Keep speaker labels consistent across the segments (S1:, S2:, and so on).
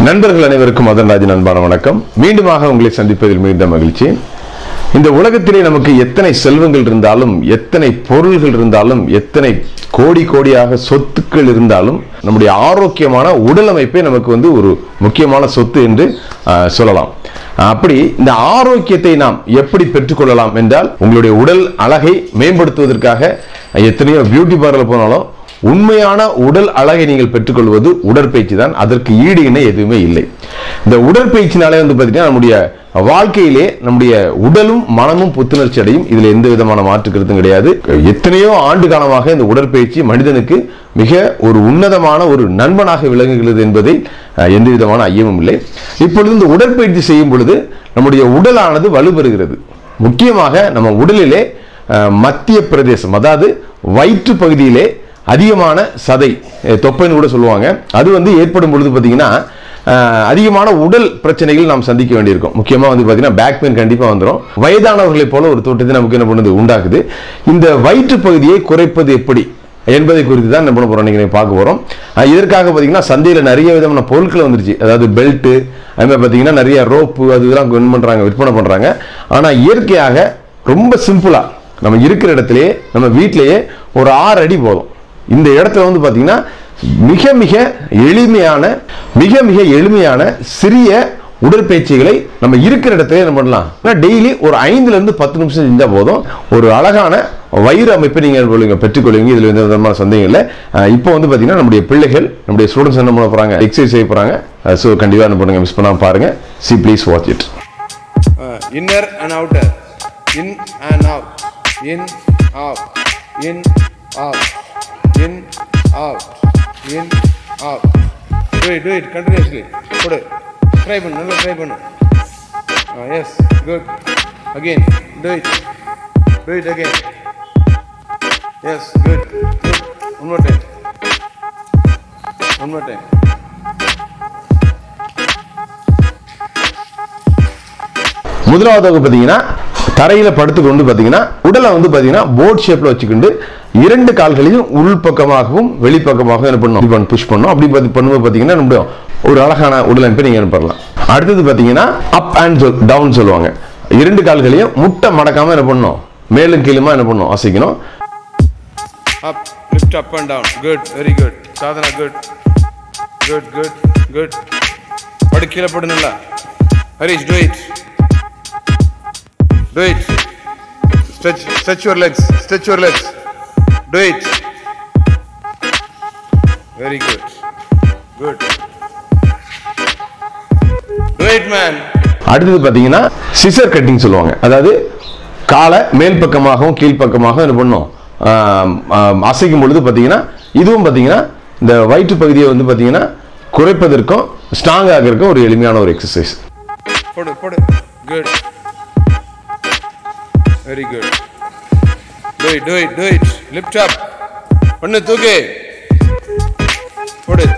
S1: நண்பர்கள் அனைவருக்கும் மதன்ராஜன் அன்பான வணக்கம் மீண்டுமாக உங்களை சந்திப்பதில் மிகுந்த மகிழ்ச்சி இந்த உலகத்திலே நமக்கு எத்தனை செல்வங்கள் இருந்தாலும் எத்தனை பொருள்கள் இருந்தாலும் எத்தனை கோடி கோடியாக சொத்துக்கள் இருந்தாலும் நம்முடைய ஆரோக்கியமான உடல் அமைப்பே நமக்கு வந்து ஒரு முக்கியமான சொத்து என்று ஆஹ், சொல்லலாம் அப்படி இந்த ஆரோக்கியத்தை நாம் எப்படி பெற்றுக்கொள்ளலாம் என்றால் உங்களுடைய உடல் அழகை மேம்படுத்துவதற்காக எத்தனையோ பியூட்டி பார்லர் போனாலும் உண்மையான உடல் அழகை நீங்கள் பெற்றுக்கொள்வது உடற்பயிற்சி தான் அதற்கு ஈடு இணை எதுவுமே இல்லை இந்த உடற்பயிற்சினாலே வந்து பார்த்தீங்கன்னா நம்முடைய வாழ்க்கையிலே நம்முடைய உடலும் மனமும் புத்துணர்ச்சி அடையும் இதுல எந்த விதமான மாற்று கருத்தும் கிடையாது எத்தனையோ ஆண்டு காலமாக இந்த உடற்பயிற்சி மனிதனுக்கு மிக ஒரு உன்னதமான ஒரு நண்பனாக விளங்குகிறது என்பதை அஹ், எந்த விதமான ஐயமும் இல்லை இப்பொழுது இந்த உடற்பயிற்சி செய்யும் பொழுது நம்முடைய உடலானது வலுப்பெறுகிறது முக்கியமாக நம்ம உடலிலே அஹ், மத்திய பிரதேசம் அதாவது வயிற்று பகுதியிலே அதிகமான சதை அஹ், தொப்பைன்னு கூட சொல்லுவாங்க அது வந்து ஏற்படும் பொழுது பார்த்தீங்கன்னா அஹ், அதிகமான உடல் பிரச்சனைகள் நாம் சந்திக்க வேண்டியிருக்கும் முக்கியமாக வந்து பார்த்தீங்கன்னா பேக் பெயின் கண்டிப்பாக வந்துடும் வயதானவர்களைப் போல ஒரு தோட்டத்தை நமக்கு என்ன பண்ணுது உண்டாக்குது இந்த வயிற்று பகுதியை குறைப்பது எப்படி என்பதை குறித்து தான் என்ன பண்ண போறோம் நீங்க பார்க்க போறோம் அஹ், இதற்காக பார்த்தீங்கன்னா சந்தையில் நிறைய விதமான பொருட்கள் வந்துருச்சு அதாவது பெல்ட்டு அது மாதிரி பார்த்தீங்கன்னா நிறைய ரோப்பு அது இதெல்லாம் வின் பண்றாங்க விற்பனை பண்றாங்க ஆனால் இயற்கையாக ரொம்ப சிம்பிளா நம்ம இருக்கிற இடத்துலயே நம்ம வீட்டிலேயே ஒரு ஆறு அடி போதும் இந்த இடத்துல வந்து பார்த்தீங்கன்னா மிக மிக எளிமையான மிக மிக எளிமையான சிறிய உடற்பயிற்சிகளை நம்ம இருக்கிற இடத்துல என்ன பண்ணலாம் டெய்லி ஒரு ஐந்துல இருந்து பத்து நிமிஷம் செஞ்சா போதும் ஒரு அழகான வயிறு அமைப்பை நீங்க கொள்ளுங்க பெற்றுக்கொள்வீங்க இதுல எந்த விதமான சந்தேகம் இல்லை அஹ் இப்போ வந்து பாத்தீங்கன்னா நம்முடைய பிள்ளைகள் நம்முடைய ஸ்டூடெண்ட்ஸ் என்ன பண்ண போறாங்க எக்ஸசைஸ் செய்ய போறாங்க ஸோ கண்டிப்பா என்ன பண்ணுங்க மிஸ் பண்ணாம பாருங்க see please watch it
S2: Uh, inner and outer. In and out. In, out. In, out. In, out. In, out. Do it, do it continuously. Put it. Try பண்ணு நல்லா ட்ரை பண்ணு Ah, yes, good. Again, do it. Do it again. Yes, good. Good. One more time. One more time.
S1: முதலாவதாக பார்த்தீங்கன்னா தரையில படுத்துக்கொண்டு பார்த்தீங்கன்னா உடலை வந்து பார்த்தீங்கன்னா போட் ஷேப்ல வச்சுக்கிண்டு இரண்டு கால்களையும் உள் பக்கமாகவும் வெளிப்பக்கமாகவும் என்ன பண்ணணும் புஷ் பண்ணணும் அப்படி பார்த்து பண்ணும்போது பார்த்தீங்கன்னா நம்முடைய ஒரு அழகான உடல் அமைப்பை நீங்க என்ன பண்ணலாம் அடுத்தது பார்த்தீங்கன்னா அப் அண்ட் சொல் டவுன் சொல்லுவாங்க இரண்டு கால்களையும் முட்டை மடக்காம என்ன பண்ணணும் மேலும் கீழுமா என்ன பண்ணணும் அசைக்கணும்
S2: Up, lift up and down. Good, very good. Sadhana, good. Good, good, good. படு கீழே படு நல்லா Harish do it. Do it. Stretch, stretch your legs. Stretch your legs. Do it. Very good. Good. Do it, man.
S1: அடுத்தது பார்த்தீங்கன்னா scissor cutting சொல்லுவாங்க அதாவது காலை மேல் பக்கமாகவும் கீழ்ப்பக்கமாகவும் என்ன பண்ணும் ஆம், ஆம், அசைக்கும் பொழுது பார்த்தீங்கன்னா இதுவும் பார்த்தீங்கன்னா இந்த வயிற்று பகுதியை வந்து பார்த்தீங்கன்னா குறைப்பதற்கும் ஸ்ட்ராங் ஆகிறதுக்கும் ஒரு எளிமையான ஒரு எக்ஸசைஸ்
S2: போடு போடு good very good do it do it do it lift up பண்ணு தூக்கு போடு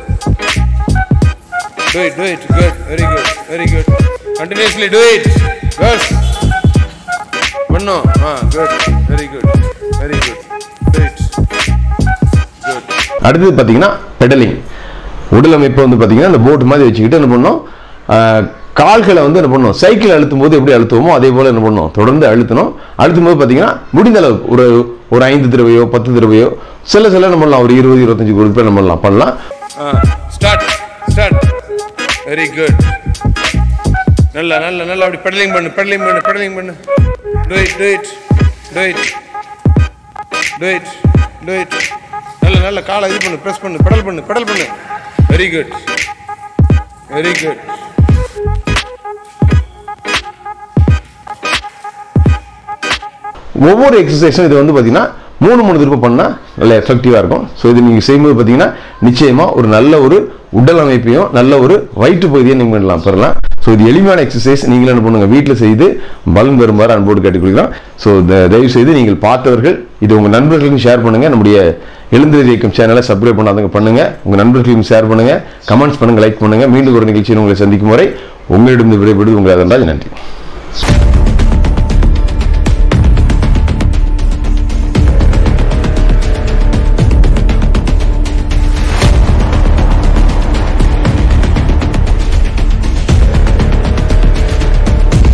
S2: do it do it good very good very good continuously do it yes பண்ணு ஆ good very good very good do it good
S1: அடுத்தது பார்த்தீங்கன்னா pedalling உடல் அமைப்பை வந்து பார்த்தீங்கன்னா இந்த போட் மாதிரி வச்சுக்கிட்டு என்ன பண்ணோம் கால்களை வந்து என்ன பண்ணணும் சைக்கிள் அழுத்தும் போது எப்படி அழுத்துவோமோ அதே போல என்ன பண்ணணும் தொடர்ந்து அழுத்தணும் அழுத்தும் போது பார்த்தீங்கன்னா முடிந்த அளவு ஒரு ஒரு ஐந்து தடவையோ பத்து தடவையோ சில சில நம்ம பண்ணலாம் ஒரு இருபது இருபத்தஞ்சு குரூப் நம்ம பண்ணலாம் பண்ணலாம்
S2: ஆ ஸ்டார்ட் ஸ்டார்ட் வெரி குட் நல்லா நல்லா நல்லா அப்படி பெடலிங் பண்ணு பெடலிங் பண்ணு பெடலிங் பண்ணு do it do it do it do it do it நல்ல நல்ல காலை இது பண்ணு ப்ரெஸ் பண்ணு பெடல் பண்ணு பெடல் பண்ணு வெரி குட் வெரி குட்
S1: ஒவ்வொரு எக்ஸசைஸும் இது வந்து பார்த்தீங்கன்னா மூணு மூணு திருப்பம் பண்ணால் நல்ல எஃபெக்டிவாக இருக்கும் ஸோ இது நீங்கள் செய்யும்போது பார்த்தீங்கன்னா நிச்சயமாக ஒரு நல்ல ஒரு உடல் அமைப்பையும் நல்ல ஒரு வயிற்று பகுதியை நீங்கள் பண்ணலாம் பெறலாம் ஸோ இது எளிமையான எக்ஸசைஸ் நீங்களும் என்ன பண்ணுங்க வீட்டில் செய்து பலன் பெறுமாறு அன்போடு கேட்டுக்கொள்கிறோம் ஸோ தயவு செய்து நீங்கள் பார்த்தவர்கள் இது உங்கள் நண்பர்களுக்கும் ஷேர் பண்ணுங்கள் நம்முடைய எழுந்தது இயக்கம் சேனலை சப்ஸ்கிரைப் பண்ணாதவங்க பண்ணுங்க உங்கள் நண்பர்களுக்கும் ஷேர் பண்ணுங்க கமெண்ட்ஸ் பண்ணுங்க லைக் பண்ணுங்க மீண்டும் ஒரு நிகழ்ச்சியில் உங்களை சந்திக்கும் வரை உங்களிடம் விடைபெறுவது உங்களை அதனால் நன்றி